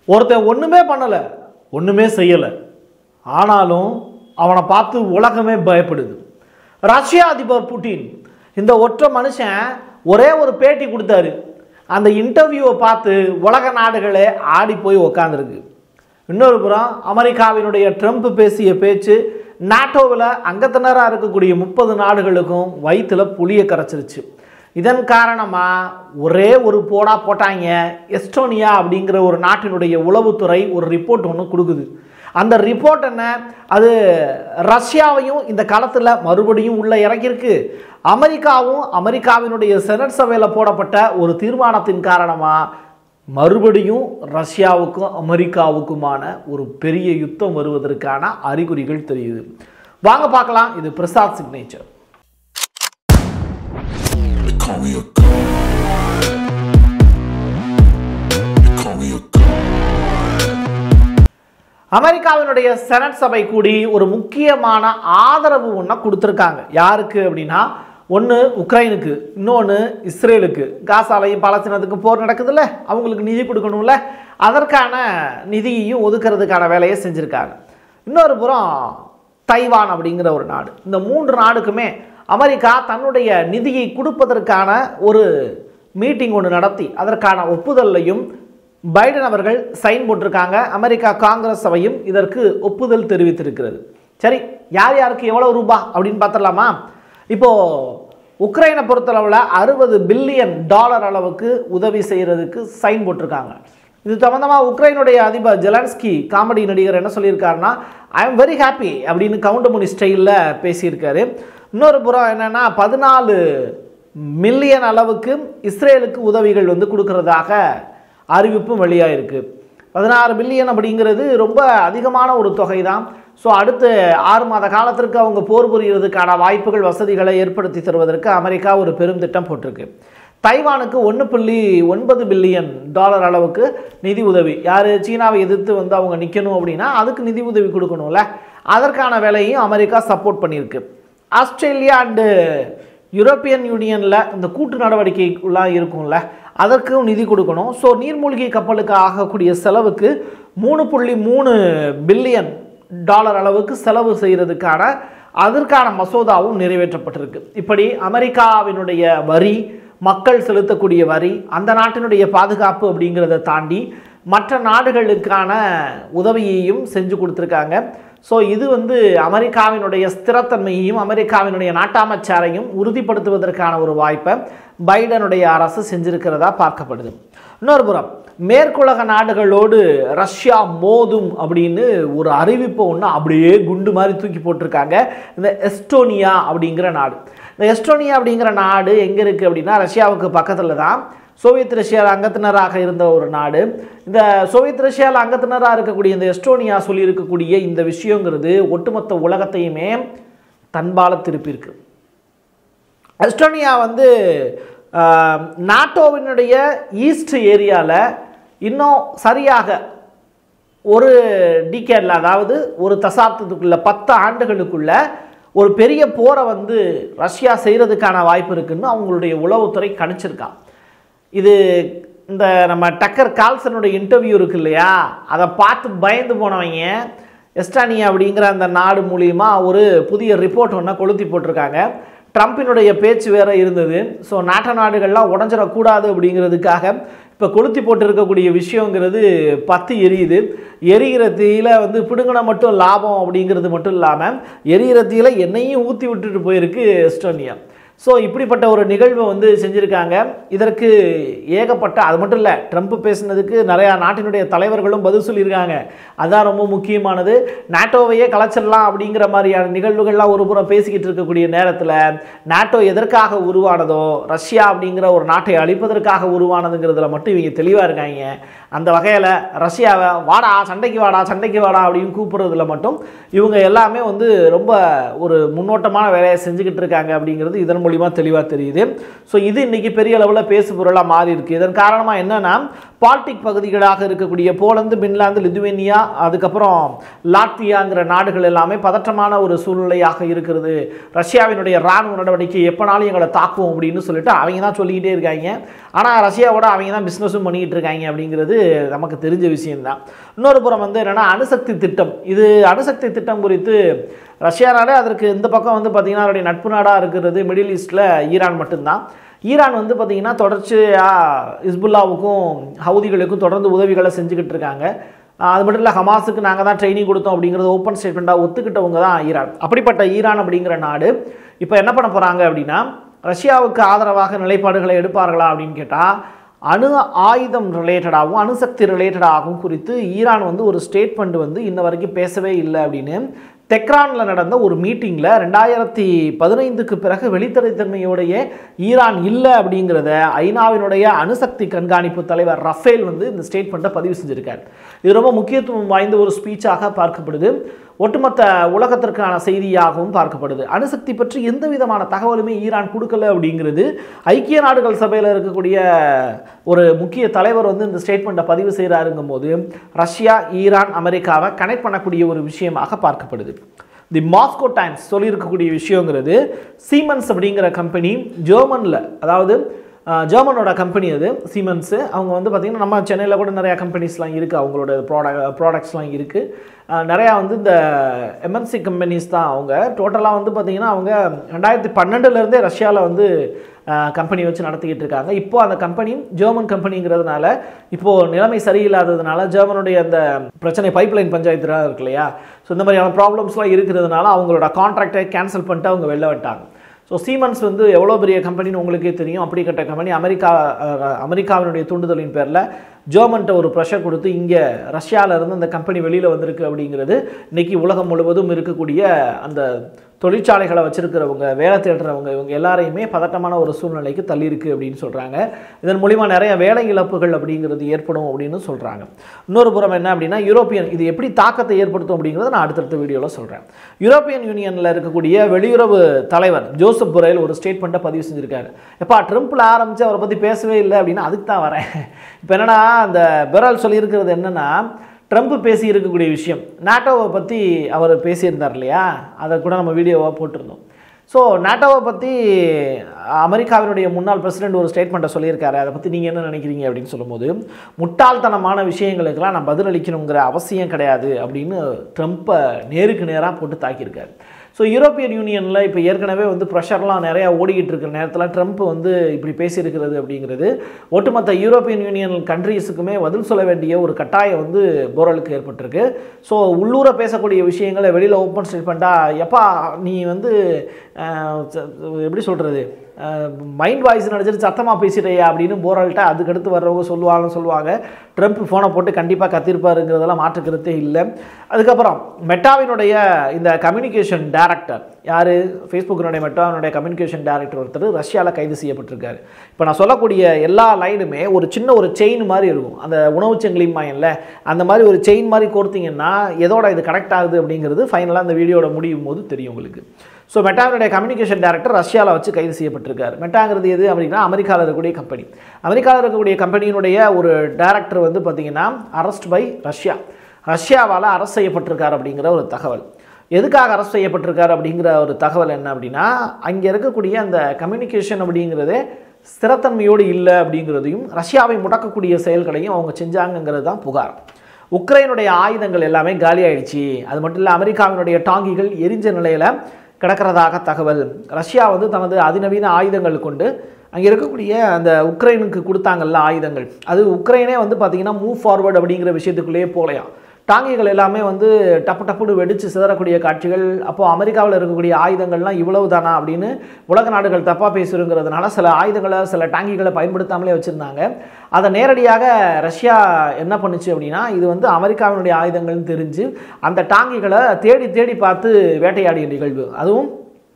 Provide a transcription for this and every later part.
ஒருத்தன் ஒன்றுமே பண்ணலை ஒன்றுமே செய்யலை ஆனாலும் அவனை பார்த்து உலகமே பயப்படுது ரஷ்யா அதிபர் புட்டின் இந்த ஒற்றை மனுஷன் ஒரே ஒரு பேட்டி கொடுத்தாரு அந்த இன்டர்வியூவை பார்த்து உலக நாடுகளே ஆடி போய் உக்காந்துருக்கு இன்னொரு புறம் அமெரிக்காவினுடைய ட்ரம்ப் பேசிய பேச்சு நாட்டோவில் அங்கத்தினராக இருக்கக்கூடிய முப்பது நாடுகளுக்கும் வயிற்றுல புளியை கரைச்சிருச்சு இதன் காரணமாக ஒரே ஒரு போடா போட்டாங்க எஸ்டோனியா அப்படிங்கிற ஒரு நாட்டினுடைய உளவுத்துறை ஒரு ரிப்போர்ட் ஒன்று கொடுக்குது அந்த ரிப்போர்ட் என்ன அது ரஷ்யாவையும் இந்த காலத்தில் மறுபடியும் உள்ள இறக்கியிருக்கு அமெரிக்காவும் அமெரிக்காவினுடைய செனட் சபையில் போடப்பட்ட ஒரு தீர்மானத்தின் காரணமாக மறுபடியும் ரஷ்யாவுக்கும் அமெரிக்காவுக்குமான ஒரு பெரிய யுத்தம் வருவதற்கான அறிகுறிகள் தெரியுது வாங்க பார்க்கலாம் இது Prasad signature They call me a god. They call me a god. அமெரிக்காவினுடைய செனட் சபை கூடி ஒரு முக்கியமான ஆதரவு ஒன்றை கொடுத்துருக்காங்க யாருக்கு அப்படின்னா ஒன்று உக்ரைனுக்கு இன்னொன்று இஸ்ரேலுக்கு காசாலையும் பாலஸ்தீனத்துக்கு போர் நடக்குதுல்ல அவங்களுக்கு நிதி கொடுக்கணும்ல அதற்கான நிதியையும் ஒதுக்கிறதுக்கான வேலையை செஞ்சுருக்காங்க இன்னொரு புறம் தைவான் அப்படிங்கிற ஒரு நாடு இந்த மூன்று நாடுக்குமே அமெரிக்கா தன்னுடைய நிதியை கொடுப்பதற்கான ஒரு மீட்டிங் ஒன்று நடத்தி அதற்கான ஒப்புதலையும் பைடன் அவர்கள் சைன் போட்டிருக்காங்க அமெரிக்கா காங்கிரஸ் சபையும் இதற்கு ஒப்புதல் தெரிவித்திருக்கிறது சரி யார் யாருக்கு எவ்வளவு ரூபா அப்படின்னு பார்த்துடலாமா இப்போ உக்ரைனை பொறுத்தளவில் அறுபது பில்லியன் டாலர் அளவுக்கு உதவி செய்கிறதுக்கு சைன் போட்டிருக்காங்க இது சம்பந்தமாக உக்ரைனுடைய அதிபர் ஜெலன்ஸ்கி காமெடி நடிகர் என்ன சொல்லியிருக்காருன்னா ஐ எம் வெரி ஹாப்பி அப்படின்னு கவுண்டமுனி ஸ்டைலில் பேசியிருக்காரு இன்னொரு புறம் என்னென்னா பதினாலு மில்லியன் அளவுக்கு இஸ்ரேலுக்கு உதவிகள் வந்து கொடுக்கறதாக அறிவிப்பும் வெளியாயிருக்கு பதினாறு பில்லியன் அப்படிங்கிறது ரொம்ப அதிகமான ஒரு தொகை தான் ஸோ அடுத்து ஆறு மாத காலத்திற்கு அவங்க போர் புரிகிறதுக்கான வாய்ப்புகள் வசதிகளை ஏற்படுத்தி தருவதற்கு அமெரிக்கா ஒரு பெரும் திட்டம் போட்டிருக்கு தைவானுக்கு ஒன்று புள்ளி ஒன்பது பில்லியன் டாலர் அளவுக்கு நிதி உதவி யார் சீனாவை எதிர்த்து வந்து அவங்க நிற்கணும் அப்படின்னா அதுக்கு நிதி உதவி கொடுக்கணும்ல அதற்கான வேலையும் அமெரிக்கா சப்போர்ட் பண்ணியிருக்கு ஆஸ்திரேலியா அண்டு யூரோப்பியன் யூனியனில் இந்த கூட்டு நடவடிக்கைலாம் இருக்கும்ல அதற்கும் நிதி கொடுக்கணும் ஸோ நீர்மூழ்கி கப்பலுக்கு ஆகக்கூடிய செலவுக்கு மூணு புள்ளி மூணு பில்லியன் டாலர் அளவுக்கு செலவு செய்கிறதுக்கான அதற்கான மசோதாவும் நிறைவேற்றப்பட்டிருக்கு இப்படி அமெரிக்காவினுடைய வரி மக்கள் செலுத்தக்கூடிய வரி அந்த நாட்டினுடைய பாதுகாப்பு அப்படிங்கிறத தாண்டி மற்ற நாடுகளுக்கான உதவியையும் செஞ்சு கொடுத்துருக்காங்க ஸோ இது வந்து அமெரிக்காவினுடைய ஸ்திரத்தன்மையையும் அமெரிக்காவினுடைய நாட்டாமச்சாரையும் உறுதிப்படுத்துவதற்கான ஒரு வாய்ப்பை பைடனுடைய அரசு செஞ்சிருக்கிறதா பார்க்கப்படுது இன்னொரு புறம் மேற்குலக நாடுகளோடு ரஷ்யா மோதும் அப்படின்னு ஒரு அறிவிப்பை ஒன்று அப்படியே குண்டு மாதிரி தூக்கி போட்டிருக்காங்க இந்த எஸ்டோனியா அப்படிங்கிற நாடு இந்த எஸ்டோனியா அப்படிங்கிற நாடு எங்கே இருக்குது அப்படின்னா ரஷ்யாவுக்கு பக்கத்தில் தான் சோவியத் ரஷ்யாவில் அங்கத்தினராக இருந்த ஒரு நாடு இந்த சோவியத் ரஷ்யாவில் அங்கத்தினராக இருக்கக்கூடிய இந்த எஸ்டோனியா சொல்லியிருக்கக்கூடிய இந்த விஷயங்கிறது ஒட்டுமொத்த உலகத்தையுமே தன்பால திருப்பியிருக்கு எஸ்டோனியா வந்து ஆஹ், நாட்டோவினுடைய ஈஸ்ட் ஏரியாவில் இன்னும் சரியாக ஒரு டிகேடில் அதாவது ஒரு தசாப்தத்துக்குள்ள பத்து ஆண்டுகளுக்குள்ள ஒரு பெரிய போரை வந்து ரஷ்யா செய்கிறதுக்கான வாய்ப்பு இருக்குன்னு அவங்களுடைய உளவுத்துறை கணிச்சிருக்கான் இது இந்த நம்ம டக்கர் கால்சனுடைய இன்டர்வியூ இருக்கு இல்லையா அதை பார்த்து பயந்து போனவங்க எஸ்டானியா அப்படிங்கிற அந்த நாடு மூலியமா ஒரு புதிய ரிப்போர்ட் ஒன்று கொளுத்தி போட்டிருக்காங்க ட்ரம்ப்பினுடைய பேச்சு வேற இருந்தது ஸோ நாட்ட நாடுகள்லாம் உடஞ்சிடக்கூடாது அப்படிங்கிறதுக்காக இப்போ கொளுத்தி போட்டு இருக்கக்கூடிய விஷயங்கிறது பத்து எரியுது எரிகிற தீயில வந்து பிடுங்கின மட்டும் லாபம் அப்படிங்கிறது மட்டும் இல்லாமல் எரிகிற தீயில எண்ணெயும் ஊற்றி விட்டுட்டு போயிருக்கு எஸ்டோனியா ஸோ இப்படிப்பட்ட ஒரு நிகழ்வை வந்து செஞ்சுருக்காங்க இதற்கு ஏகப்பட்ட அது மட்டும் இல்லை ட்ரம்ப் பேசினதுக்கு நிறையா நாட்டினுடைய தலைவர்களும் பதில் சொல்லியிருக்காங்க அதான் ரொம்ப முக்கியமானது நாட்டோவையே கலைச்சிடலாம் அப்படிங்கிற மாதிரியான நிகழ்வுகள்லாம் ஒரு புறம் பேசிக்கிட்டு இருக்கக்கூடிய நேரத்தில் நாட்டோ எதற்காக உருவானதோ ரஷ்யா அப்படிங்கிற ஒரு நாட்டை அழிப்பதற்காக உருவானதுங்கிறதுல மட்டும் இவங்க தெளிவாக இருக்காங்க அந்த வகையில் ரஷ்யாவை வாடா சண்டைக்கு வாடா சண்டைக்கு வாடா அப்படின்னு கூப்பிடுறதுல மட்டும் இவங்க எல்லாமே வந்து ரொம்ப ஒரு முன்னோட்டமான வேலையை செஞ்சுக்கிட்டு இருக்காங்க அப்படிங்கிறது இதன் மூலிமா தெளிவாக தெரியுது ஸோ இது இன்னைக்கு பெரிய அளவில் பேசு பொருளாக மாறி இருக்கு இதன் காரணமாக என்னன்னா பால்டிக் பகுதிகளாக இருக்கக்கூடிய போலந்து பின்லாந்து லிதுவேனியா அதுக்கப்புறம் லாட்வியாங்கிற நாடுகள் எல்லாமே பதற்றமான ஒரு சூழ்நிலையாக இருக்கிறது ரஷ்யாவினுடைய இராணுவ நடவடிக்கை எப்போனாலும் எங்களை தாக்குவோம் அப்படின்னு சொல்லிட்டு அவங்க தான் சொல்லிக்கிட்டே இருக்காங்க ஆனால் ரஷ்யாவோட அவங்க தான் பிஸ்னஸும் பண்ணிக்கிட்டு இருக்காங்க அப்படிங்கிறது நமக்கு தெரிஞ்ச விஷயம்தான் இன்னொரு புறம் வந்து என்னென்னா அணுசக்தி திட்டம் இது அணுசக்தி திட்டம் குறித்து ரஷ்யா நாடே அதற்கு இந்த பக்கம் வந்து பார்த்திங்கன்னா அவருடைய நட்பு நாடாக இருக்கிறது மிடில் ஈஸ்ட்டில் ஈரான் மட்டும்தான் ஈரான் வந்து பார்த்திங்கன்னா தொடர்ச்சியாக இஸ்புல்லாவுக்கும் ஹவுதிகளுக்கும் தொடர்ந்து உதவிகளை செஞ்சுக்கிட்டு இருக்காங்க ஆஹ் அது மட்டும் இல்லை ஹமாஸுக்கு நாங்கள் தான் ட்ரைனிங் கொடுத்தோம் அப்படிங்கிறது ஓப்பன் ஸ்டேட்மெண்ட்டாக ஒத்துக்கிட்டவங்க தான் ஈரான் அப்படிப்பட்ட ஈரான் அப்படிங்கிற நாடு இப்போ என்ன பண்ண போகிறாங்க அப்படின்னா ரஷ்யாவுக்கு ஆதரவாக நிலைப்பாடுகளை எடுப்பார்களா அப்படின்னு கேட்டால் அணு ஆயுதம் ரிலேட்டடாகவும் அணுசக்தி ரிலேட்டடாகவும் குறித்து ஈரான் வந்து ஒரு ஸ்டேட்மெண்ட் வந்து இன்ன வரைக்கும் பேசவே இல்லை அப்படின்னு தெக்ரானில் நடந்த ஒரு மீட்டிங்கில் ரெண்டாயிரத்தி பதினைந்துக்கு பிறகு வெளித்தடைத்தன்மையோடைய ஈரான் இல்லை அப்படிங்கிறத ஐநாவினுடைய அணுசக்தி கண்காணிப்பு தலைவர் ரஃபேல் வந்து இந்த ஸ்டேட்மெண்ட்டை பதிவு செஞ்சுருக்கார் இது ரொம்ப முக்கியத்துவம் வாய்ந்த ஒரு ஸ்பீச்சாக பார்க்கப்படுது ஒட்டுமொத்த உலகத்திற்கான செய்தியாகவும் பார்க்கப்படுது அணுசக்தி பற்றி எந்த விதமான தகவலுமே ஈரான் கொடுக்கல அப்படிங்கிறது ஐக்கிய நாடுகள் சபையில் இருக்கக்கூடிய ஒரு முக்கிய தலைவர் வந்து இந்த ஸ்டேட்மெண்ட்டை பதிவு செய்கிறாருங்கும் போது ரஷ்யா ஈரான் அமெரிக்காவை கனெக்ட் பண்ணக்கூடிய ஒரு விஷயமாக பார்க்கப்படுது தி மாஸ்கோ டைம்ஸ் சொல்லியிருக்கக்கூடிய விஷயங்கிறது சீமன்ஸ் அப்படிங்கிற கம்பெனி ஜெர்மனில் அதாவது அஹ், ஜெர்மனோட கம்பெனி அது சீமன்ஸு அவங்க வந்து பார்த்திங்கன்னா நம்ம சென்னையில் கூட நிறையா கம்பெனிஸ்லாம் இருக்குது அவங்களோட ப்ராடக்ட் ப்ராடக்ட்ஸ்லாம் இருக்குது நிறையா வந்து இந்த எம்என்சி கம்பெனிஸ் தான் அவங்க டோட்டலாக வந்து பார்த்திங்கன்னா அவங்க ரெண்டாயிரத்தி பன்னெண்டுலேருந்தே ரஷ்யாவில் வந்து கம்பெனி வச்சு நடத்திக்கிட்டு இருக்காங்க இப்போ அந்த கம்பெனி ஜெர்மன் கம்பெனிங்கிறதுனால இப்போது நிலைமை சரியில்லாததுனால ஜெர்மனுடைய அந்த பிரச்சனை பைப்லைன் பஞ்சாயத்து இருக்கு இல்லையா ஸோ இந்த மாதிரியான ப்ராப்ளம்ஸ்லாம் இருக்கிறதுனால அவங்களோட கான்ட்ராக்டை கேன்சல் பண்ணிட்டு அவங்க வெளில விட்டாங்க ஸோ சீமன்ஸ் வந்து எவ்வளோ பெரிய கம்பெனின்னு உங்களுக்கே தெரியும் அப்படிப்பட்ட கம்பெனி அமெரிக்கா அஹ், அமெரிக்காவினுடைய தூண்டுதலின் பேரில் ஜெர்மன்ட்ட ஒரு ப்ரெஷர் கொடுத்து இங்கே ரஷ்யால இருந்து அந்த கம்பெனி வெளியில் வந்திருக்கு அப்படிங்கிறது இன்னைக்கு உலகம் முழுவதும் இருக்கக்கூடிய அந்த தொழிற்சாலைகளை வச்சிருக்கிறவங்க வேலை தேடுறவங்க இவங்க எல்லாரையுமே பதட்டமான ஒரு சூழ்நிலைக்கு தள்ளியிருக்கு அப்படின்னு சொல்கிறாங்க இதன் மூலிமா நிறைய வேலை இழப்புகள் அப்படிங்கிறது ஏற்படும் அப்படின்னு சொல்கிறாங்க இன்னொரு புறம் என்ன அப்படின்னா யூரோப்பியன் இது எப்படி தாக்கத்தை ஏற்படுத்தும் அப்படிங்கிறத நான் அடுத்தடுத்த வீடியோவில் சொல்கிறேன் யூரோப்பியன் யூனியனில் இருக்கக்கூடிய வெளியுறவு தலைவர் ஜோசப் புரேல் ஒரு ஸ்டேட்மெண்ட்டை பதிவு செஞ்சுருக்காரு எப்பா ட்ரம்ப்பில் ஆரம்பித்து அவரை பற்றி பேசவே இல்லை அப்படின்னா அதுக்கு தான் வரேன் இப்போ என்னன்னா அந்த பெரல் சொல்லியிருக்கிறது என்னென்னா ட்ரம்ப் பேசி இருக்கக்கூடிய விஷயம் நாட்டோவை பற்றி அவர் பேசியிருந்தார் இல்லையா அதை கூட நம்ம வீடியோவாக போட்டிருந்தோம் ஸோ நாட்டோவை பற்றி அமெரிக்காவினுடைய முன்னாள் பிரசிடென்ட் ஒரு ஸ்டேட்மெண்ட்டை சொல்லியிருக்காரு அதை பற்றி நீங்கள் என்ன நினைக்கிறீங்க அப்படின்னு சொல்லும்போது முட்டாள்தனமான விஷயங்களுக்கெல்லாம் நான் பதிலளிக்கணுங்கிற அவசியம் கிடையாது அப்படின்னு ட்ரம்ப்பை நேருக்கு நேராக போட்டு தாக்கியிருக்காரு ஸோ யூரோப்பியன் யூனியனில் இப்போ ஏற்கனவே வந்து ப்ரெஷர்லாம் நிறையா ஓடிக்கிட்டு இருக்கிற நேரத்தில் ட்ரம்ப் வந்து இப்படி பேசியிருக்கிறது அப்படிங்கிறது ஒட்டுமொத்த யூரோப்பியன் யூனியன் கண்ட்ரீஸுக்குமே பதில் சொல்ல வேண்டிய ஒரு கட்டாயம் வந்து போரலுக்கு ஏற்பட்டிருக்கு ஸோ உள்ளூர பேசக்கூடிய விஷயங்களை வெளியில் ஓப்பன் ஸ்டேட்மெண்ட்டாக எப்பா நீ வந்து அஹ், ச- எப்படி சொல்கிறது மைண்ட் வாய்ஸ் நினச்சிட்டு சத்தமாக பேசிட்டேயா அப்படின்னு போராள்கிட்ட அதுக்கடுத்து வர்றவங்க சொல்லுவாங்க சொல்லுவாங்க ட்ரம்ப் ஃபோனை போட்டு கண்டிப்பாக கத்திருப்பாருங்கிறதெல்லாம் மாற்றுக்கிறதே இல்லை அதுக்கப்புறம் மெட்டாவினுடைய இந்த கம்யூனிகேஷன் டைரக்டர் யார் ஃபேஸ்புக்கினுடைய மெட்டாவினுடைய கம்யூனிகேஷன் டைரக்டர் ஒருத்தர் ரஷ்யாவில் கைது செய்யப்பட்டிருக்காரு இப்போ நான் சொல்லக்கூடிய எல்லா லைனுமே ஒரு சின்ன ஒரு செயின் மாதிரி இருக்கும் அந்த உணவு சங்கிலி மாயன்ல அந்த மாதிரி ஒரு செயின் மாதிரி கோர்த்தீங்கன்னா எதோட இது கனெக்ட் ஆகுது அப்படிங்கிறது ஃபைனலாக அந்த வீடியோட முடியும் போது தெரியும் உங்களுக்கு ஸோ மெட்டாவினுடைய கம்யூனிகேஷன் டைரக்டர் ரஷ்யாவில் வச்சு கைது செய்யப்பட்டிருக்காரு மெட்டாங்கிறது எது அப்படின்னா அமெரிக்காவில் இருக்கக்கூடிய கம்பெனி அமெரிக்காவில் இருக்கக்கூடிய கம்பெனியினுடைய ஒரு டைரக்டர் வந்து பார்த்தீங்கன்னா அரெஸ்ட் பை ரஷ்யா ரஷ்யாவால் அரெஸ்ட் செய்யப்பட்டிருக்காரு அப்படிங்கிற ஒரு தகவல் எதுக்காக அரெஸ்ட் செய்யப்பட்டிருக்காரு அப்படிங்கிற ஒரு தகவல் என்ன அப்படின்னா அங்கே இருக்கக்கூடிய அந்த கம்யூனிகேஷன் அப்படிங்கிறதே ஸ்திரத்தன்மையோடு இல்லை அப்படிங்கிறதையும் ரஷ்யாவை முடக்கக்கூடிய செயல்களையும் அவங்க செஞ்சாங்கங்கிறது தான் புகார் உக்ரைனுடைய ஆயுதங்கள் எல்லாமே காலி ஆயிடுச்சு அது மட்டும் இல்லை அமெரிக்காவினுடைய டாங்கிகள் எரிஞ்ச நிலையில் கிடக்கிறதாக தகவல் ரஷ்யா வந்து தனது அதிநவீன ஆயுதங்கள் கொண்டு அங்கே இருக்கக்கூடிய அந்த உக்ரைனுக்கு கொடுத்தாங்கல்ல ஆயுதங்கள் அது உக்ரைனே வந்து பார்த்திங்கன்னா மூவ் ஃபார்வர்ட் அப்படிங்கிற விஷயத்துக்குள்ளேயே போகலையாம் டாங்கிகள் எல்லாமே வந்து டப்பு டப்புன்னு வெடித்து சிதறக்கூடிய காட்சிகள் அப்போது அமெரிக்காவில் இருக்கக்கூடிய ஆயுதங்கள்லாம் இவ்வளவு தானா அப்படின்னு உலக நாடுகள் தப்பாக பேசுகிறங்கிறதுனால சில ஆயுதங்களை சில டாங்கிகளை பயன்படுத்தாமலே வச்சுருந்தாங்க அதை நேரடியாக ரஷ்யா என்ன பண்ணுச்சு அப்படின்னா இது வந்து அமெரிக்காவினுடைய ஆயுதங்கள்னு தெரிஞ்சு அந்த டாங்கிகளை தேடி தேடி பார்த்து வேட்டையாடிய நிகழ்வு அதுவும்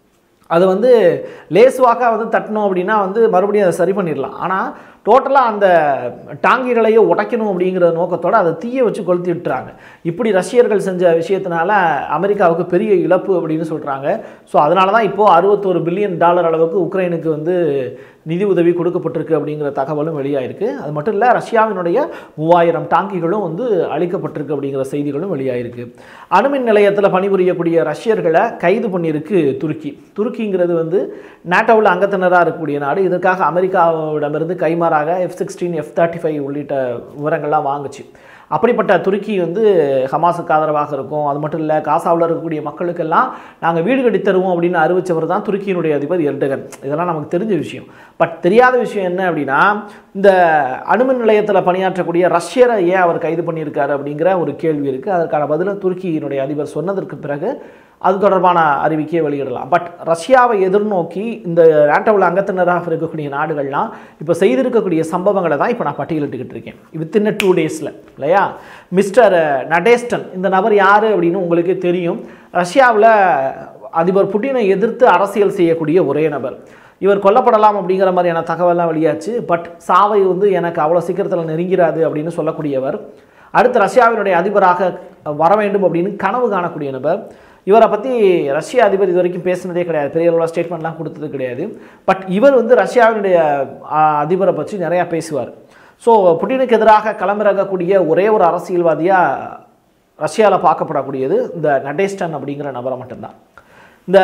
அது வந்து லேசுவாக வந்து தட்டணும் அப்படின்னா வந்து மறுபடியும் அதை சரி பண்ணிடலாம் ஆனால் டோட்டலாக அந்த டாங்கிகளையே உடைக்கணும் அப்படிங்கிற நோக்கத்தோடு அதை தீயை வச்சு கொளுத்தி விட்டுறாங்க இப்படி ரஷ்யர்கள் செஞ்ச விஷயத்தினால அமெரிக்காவுக்கு பெரிய இழப்பு அப்படின்னு சொல்கிறாங்க ஸோ அதனால தான் இப்போது அறுபத்தோரு பில்லியன் டாலர் அளவுக்கு உக்ரைனுக்கு வந்து நிதி உதவி கொடுக்கப்பட்டிருக்கு அப்படிங்கிற தகவலும் வெளியாயிருக்கு அது மட்டும் இல்லை ரஷ்யாவினுடைய மூவாயிரம் டாங்கிகளும் வந்து அளிக்கப்பட்டிருக்கு அப்படிங்கிற செய்திகளும் வெளியாயிருக்கு அணுமின் நிலையத்தில் பணிபுரியக்கூடிய ரஷ்யர்களை கைது பண்ணியிருக்கு துருக்கி துருக்கிங்கிறது வந்து நாட்டோவில் அங்கத்தினராக இருக்கக்கூடிய நாடு இதற்காக அமெரிக்காவிடமிருந்து கைமாறாக F sixteen F thirty five உள்ளிட்ட விவரங்கள்லாம் வாங்குச்சு அப்படிப்பட்ட துருக்கி வந்து ஹமாஸுக்கு ஆதரவாக இருக்கும் அது மட்டும் இல்லை காசாவில் இருக்கக்கூடிய மக்களுக்கெல்லாம் நாங்கள் வீடு கட்டி தருவோம் அப்படின்னு அறிவிச்சவர் தான் துருக்கியினுடைய அதிபர் எர்டகன் இதெல்லாம் நமக்கு தெரிஞ்ச விஷயம் பட் தெரியாத விஷயம் என்ன அப்படின்னா இந்த அணுமின் நிலையத்தில் பணியாற்றக்கூடிய ரஷ்யரை ஏன் அவர் கைது பண்ணியிருக்காரு அப்படிங்கிற ஒரு கேள்வி இருக்குது அதற்கான பதிலை துருக்கியினுடைய அதிபர் சொன்னதற்கு பிறகு அது தொடர்பான அறிவிக்கையை வெளியிடலாம் பட் ரஷ்யாவை எதிர்நோக்கி இந்த நாட்டோவில் அங்கத்தினராக இருக்கக்கூடிய நாடுகள்லாம் இப்போ செய்திருக்கக்கூடிய சம்பவங்களை தான் இப்போ நான் பட்டியலிட்டுக்கிட்டு இருக்கேன் வித்தின் டூ டேஸில் இல்லையா மிஸ்டர் நடேஸ்டன் இந்த நபர் யார் அப்படின்னு உங்களுக்கே தெரியும் ரஷ்யாவில் அதிபர் புட்டினை எதிர்த்து அரசியல் செய்யக்கூடிய ஒரே நபர் இவர் கொல்லப்படலாம் அப்படிங்கிற மாதிரியான தகவல்லாம் வெளியாச்சு பட் சாவை வந்து எனக்கு அவ்வளோ சீக்கிரத்தில் நெருங்கிறாது அப்படின்னு சொல்லக்கூடியவர் அடுத்து ரஷ்யாவினுடைய அதிபராக வர வேண்டும் அப்படின்னு கனவு காணக்கூடிய நபர் இவரை பற்றி ரஷ்ய அதிபர் இது வரைக்கும் பேசினதே கிடையாது பெரிய அளவில் ஸ்டேட்மெண்ட்லாம் கொடுத்தது கிடையாது பட் இவர் வந்து ரஷ்யாவினுடைய ஆ, அதிபரை பற்றி நிறையா பேசுவார் ஸோ புட்டினுக்கு எதிராக களமிறங்கக்கூடிய ஒரே ஒரு அரசியல்வாதியாக ரஷ்யாவில் பார்க்கப்படக்கூடியது இந்த நடேஸ்டன் அப்படிங்கிற நபரை மட்டும்தான் இந்த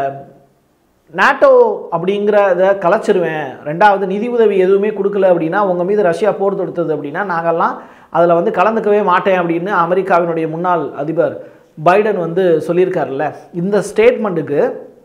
நாட்டோ அப்படிங்கிறத கலைச்சிருவேன் ரெண்டாவது நிதி உதவி எதுவுமே கொடுக்கல அப்படின்னா உங்கள் மீது ரஷ்யா போர் தொடுத்தது அப்படின்னா நாங்கள்லாம் அதில் வந்து கலந்துக்கவே மாட்டேன் அப்படின்னு அமெரிக்காவினுடைய முன்னாள் அதிபர் பைடன் வந்து சொல்லியிருக்காருல்ல இந்த ஸ்டேட்மெண்ட்டுக்கு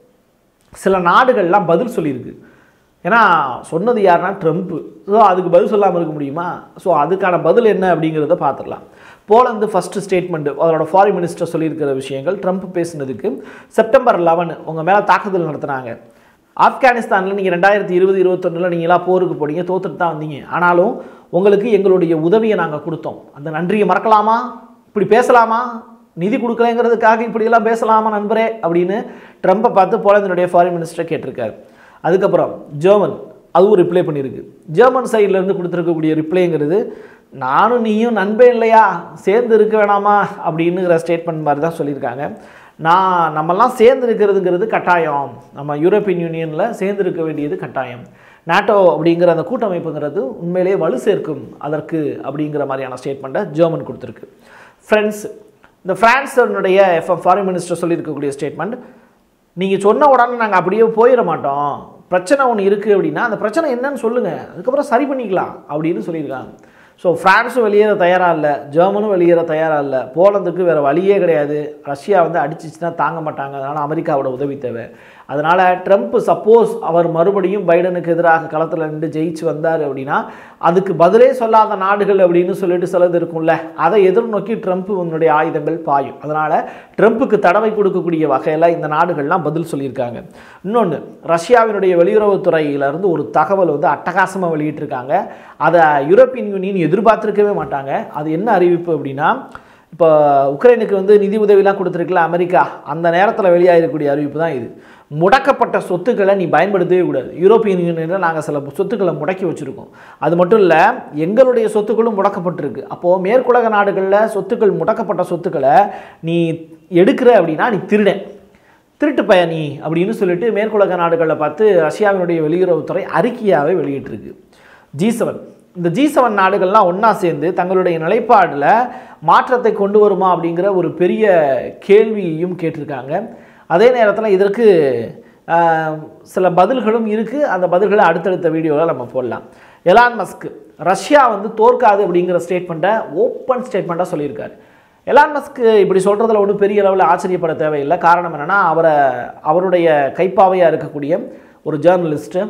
சில நாடுகள்லாம் பதில் சொல்லியிருக்கு ஏன்னா சொன்னது யாருன்னா ட்ரம்ப்பு ஸோ அதுக்கு பதில் சொல்லாமல் இருக்க முடியுமா ஸோ அதுக்கான பதில் என்ன அப்படிங்கிறத பார்த்துடலாம் போலந்து ஃபஸ்ட்டு ஸ்டேட்மெண்ட் அதோட ஃபாரின் மினிஸ்டர் சொல்லியிருக்கிற விஷயங்கள் ட்ரம்ப் பேசினதுக்கு செப்டம்பர் லெவன் உங்கள் மேலே தாக்குதல் நடத்துனாங்க ஆப்கானிஸ்தானில் நீங்கள் ரெண்டாயிரத்தி இருபது இருபத்தொன்னில் நீங்களாம் போருக்கு போனீங்க தோத்துட்டு தான் வந்தீங்க ஆனாலும் உங்களுக்கு எங்களுடைய உதவியை நாங்கள் கொடுத்தோம் அந்த நன்றியை மறக்கலாமா இப்படி பேசலாமா நிதி கொடுக்கலைங்கிறதுக்காக இப்படியெல்லாம் பேசலாமா நண்பரே அப்படின்னு ட்ரம்ப்பை பார்த்து போலந்தினுடைய ஃபாரின் மினிஸ்டர் கேட்டிருக்காரு அதுக்கப்புறம் ஜெர்மன் அதுவும் ரிப்ளை பண்ணியிருக்கு ஜெர்மன் சைட்லேருந்து கொடுத்துருக்கக்கூடிய ரிப்ளைங்கிறது நானும் நீயும் நண்பன் இல்லையா சேர்ந்து இருக்க வேணாமா அப்படின்னுங்கிற ஸ்டேட்மெண்ட் மாதிரி தான் சொல்லியிருக்காங்க நான் நம்மெல்லாம் சேர்ந்து இருக்கிறதுங்கிறது கட்டாயம் நம்ம யூரோப்பியன் யூனியனில் சேர்ந்து இருக்க வேண்டியது கட்டாயம் நாட்டோ அப்படிங்கிற அந்த கூட்டமைப்புங்கிறது உண்மையிலேயே வலு சேர்க்கும் அதற்கு அப்படிங்கிற மாதிரியான ஸ்டேட்மெண்ட்டை ஜெர்மன் கொடுத்துருக்கு ஃப்ரெண்ட்ஸ் இந்த ஃப்ரான்ஸனுடைய எஃப்எம் ஃபாரின் மினிஸ்டர் சொல்லியிருக்கக்கூடிய ஸ்டேட்மெண்ட் நீங்கள் சொன்ன உடனே நாங்கள் அப்படியே போயிட மாட்டோம் பிரச்சனை ஒன்று இருக்குது அப்படின்னா அந்த பிரச்சனை என்னன்னு சொல்லுங்கள் அதுக்கப்புறம் சரி பண்ணிக்கலாம் அப்படின்னு சொல்லியிருக்காங்க ஸோ ஃப்ரான்ஸும் வெளியேற தயாராக இல்லை ஜெர்மனும் வெளியேற தயாராக இல்லை போலந்துக்கு வேறு வழியே கிடையாது ரஷ்யா வந்து அடிச்சிச்சுன்னா தாங்க மாட்டாங்க அதனால் அமெரிக்காவோட உதவி தேவை அதனால் ட்ரம்ப் சப்போஸ் அவர் மறுபடியும் பைடனுக்கு எதிராக களத்தில் நின்று ஜெயிச்சு வந்தார் அப்படின்னா அதுக்கு பதிலே சொல்லாத நாடுகள் அப்படின்னு சொல்லிட்டு சிலது இருக்கும்ல அதை எதிர்நோக்கி ட்ரம்ப் உன்னுடைய ஆயுதங்கள் பாயும் அதனால் ட்ரம்ப்புக்கு தடவை கொடுக்கக்கூடிய வகையில் இந்த நாடுகள்லாம் பதில் சொல்லியிருக்காங்க இன்னொன்று ரஷ்யாவினுடைய வெளியுறவுத்துறையிலிருந்து ஒரு தகவல் வந்து அட்டகாசமாக வெளியிட்டிருக்காங்க அதை யூரோப்பியன் யூனியன் எதிர்பார்த்திருக்கவே மாட்டாங்க அது என்ன அறிவிப்பு அப்படின்னா இப்போ உக்ரைனுக்கு வந்து நிதி உதவிலாம் கொடுத்துருக்குல அமெரிக்கா அந்த நேரத்தில் வெளியாகிருக்கக்கூடிய அறிவிப்பு தான் இது முடக்கப்பட்ட சொத்துக்களை நீ பயன்படுத்தவே கூடாது யூரோப்பியன் யூனியனில் நாங்கள் சில சொத்துக்களை முடக்கி வச்சுருக்கோம் அது மட்டும் இல்லை எங்களுடைய சொத்துக்களும் முடக்கப்பட்டிருக்கு அப்போது மேற்குலக நாடுகளில் சொத்துக்கள் முடக்கப்பட்ட சொத்துக்களை நீ எடுக்கிற அப்படின்னா நீ திருடன் திருட்டு பயணி அப்படின்னு சொல்லிட்டு மேற்குலக நாடுகளில் பார்த்து ரஷ்யாவினுடைய வெளியுறவுத்துறை அறிக்கையாகவே வெளியிட்டிருக்கு ஜி செவன் இந்த ஜி செவன் நாடுகள்லாம் ஒன்றா சேர்ந்து தங்களுடைய நிலைப்பாடில் மாற்றத்தை கொண்டு வருமா அப்படிங்கிற ஒரு பெரிய கேள்வியையும் கேட்டிருக்காங்க அதே நேரத்தில் இதற்கு ஆஹ், சில பதில்களும் இருக்குது அந்த பதில்களை அடுத்தடுத்த வீடியோவில் நம்ம போடலாம் எலான் மஸ்க் ரஷ்யா வந்து தோற்காது அப்படிங்கிற ஸ்டேட்மெண்ட்டை ஓப்பன் ஸ்டேட்மெண்ட்டாக சொல்லியிருக்காரு எலான் மஸ்க் இப்படி சொல்கிறதுல ஒன்றும் பெரிய அளவில் ஆச்சரியப்பட தேவையில்லை காரணம் என்னென்னா அவரை அவருடைய கைப்பாவையாக இருக்கக்கூடிய ஒரு ஜேர்னலிஸ்ட்டு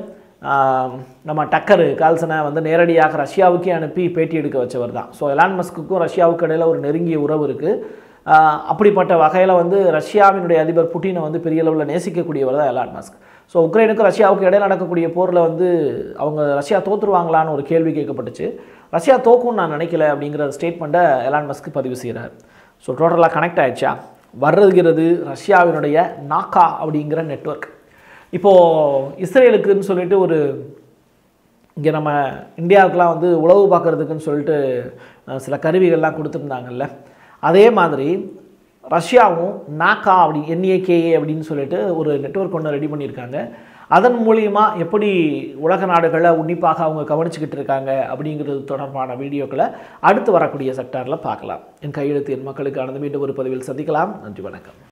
நம்ம டக்கரு கால்சனை வந்து நேரடியாக ரஷ்யாவுக்கே அனுப்பி பேட்டி எடுக்க வச்சவர் தான் ஸோ எலான் மஸ்க்குக்கும் ரஷ்யாவுக்கு இடையில ஒரு நெருங்கிய உறவு இருக்குது அப்படிப்பட்ட வகையில் வந்து ரஷ்யாவினுடைய அதிபர் புட்டினை வந்து பெரிய அளவில் நேசிக்கக்கூடியவர் தான் எலான் மஸ்க் ஸோ உக்ரைனுக்கும் ரஷ்யாவுக்கு இடையில நடக்கக்கூடிய போரில் வந்து அவங்க ரஷ்யா தோற்றுருவாங்களான்னு ஒரு கேள்வி கேட்கப்பட்டுச்சு ரஷ்யா தோக்கும்னு நான் நினைக்கல அப்படிங்கிற ஸ்டேட்மெண்ட்டை எலான் மஸ்க் பதிவு செய்கிறார் ஸோ டோட்டலாக கனெக்ட் ஆயிடுச்சா வர்றதுங்கிறது ரஷ்யாவினுடைய நாக்கா அப்படிங்கிற நெட்வொர்க் இப்போது இஸ்ரேலுக்குன்னு சொல்லிட்டு ஒரு இங்கே நம்ம இந்தியாவுக்குலாம் வந்து உளவு பார்க்குறதுக்குன்னு சொல்லிட்டு அஹ், சில கருவிகள்லாம் கொடுத்துருந்தாங்கல்ல அதே மாதிரி ரஷ்யாவும் நாக்கா அப்படி என்ஏகேஏ அப்படின்னு சொல்லிட்டு ஒரு நெட்வொர்க் ஒன்று ரெடி பண்ணியிருக்காங்க அதன் மூலியமா எப்படி உலக நாடுகளை உன்னிப்பாக அவங்க கவனிச்சுக்கிட்டு இருக்காங்க அப்படிங்கிறது தொடர்பான வீடியோக்களை அடுத்து வரக்கூடிய செக்டாரில் பார்க்கலாம் என் கையெழுத்து என் மக்களுக்கானது மீண்டும் ஒரு பதிவில் சந்திக்கலாம் நன்றி வணக்கம்